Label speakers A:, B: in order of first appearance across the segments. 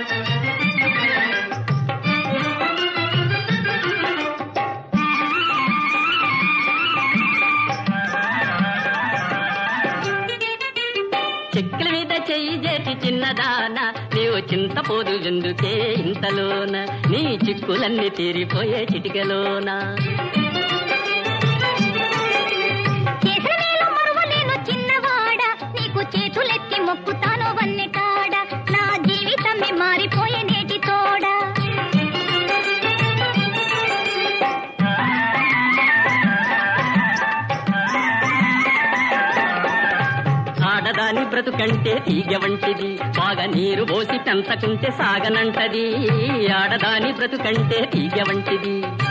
A: చెక్కల మీద చెయ్యి చేసి చిన్నదాన నీవు చింతపోదు ఎందుకే ఇంతలోన నీ చిక్కులన్నీ తీరిపోయే చిటికలోన
B: చేసిన మేలు మరువలేను చిన్నవాడ నీకు చేతులెత్తి మొక్కుతాను వన్నె కాడ నా జీవితమే మారిపోయే నేటి తోడ
A: ఆడదాని బ్రతుకంటే తీగ వంటిది బాగా నీరు పోసి పెంచకుంటే సాగనంటది ఆడదాని బ్రతుకంటే తీగ వంటిది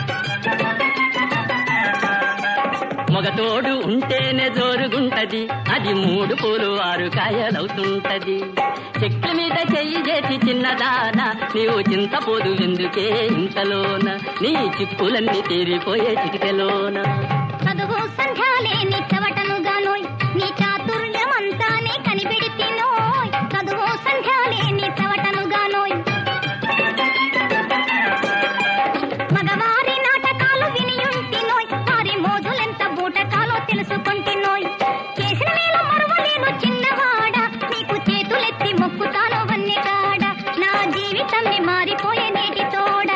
A: మగతోడు ఉంటేనే జోరుగుంటది అది మూడు పూలు ఆరు కాయలవుతుంటది చెట్ల మీద చెయ్యి చేసి చిన్నదాన నీవు చింతపోదు ఎందుకే ఇంతలోన నీ చిప్పులన్నీ తీరిపోయే చిటికెలోన
B: చదువు సంధ్యాలేని చవటను గానోయ్ నీ చాతుర్యమంతానే కనిపెడితినోయ్ చదువు సంధ్యాలేని చవటను గానోయ్ మగవారి నాటకాలు వినియుంటినోయ్ వారి మోజులెంత బూటకాలో తెలుసుకుంటినోయ్ చేసిన మేలు మరువలేను చిన్నవాడ నీకు చేతులెత్తి మొక్కుతాను వన్నె కాడ నా జీవితమే మారిపోయే నేటి తోడ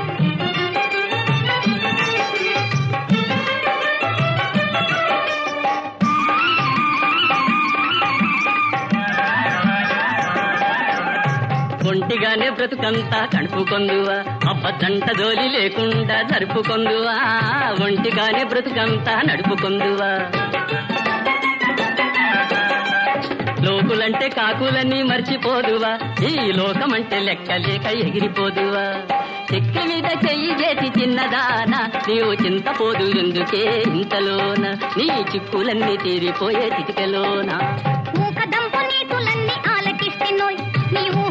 A: ఒంటిగానే బ్రతుకంతా కడుపుకొందువా అబ్బదంట జోలి లేకుండా జరుపుకొందువా ఒంటిగానే బ్రతుకంతా నడుపుకొందువా లోకులంటే కాకులని మర్చిపోదువా ఈ లోకమంటే లెక్క లేక ఎగిరిపోదువా చెక్కి మీద చెయ్యి చేసి చిన్నదానా నీవు చింతపోదు ఎందుకే ఇంతలోన నీ చిక్కులన్నీ తీరిపోయే చిటికలోనా
B: మూకదంపు నీతులన్నీ ఆలకిస్తినోయ్ నీవు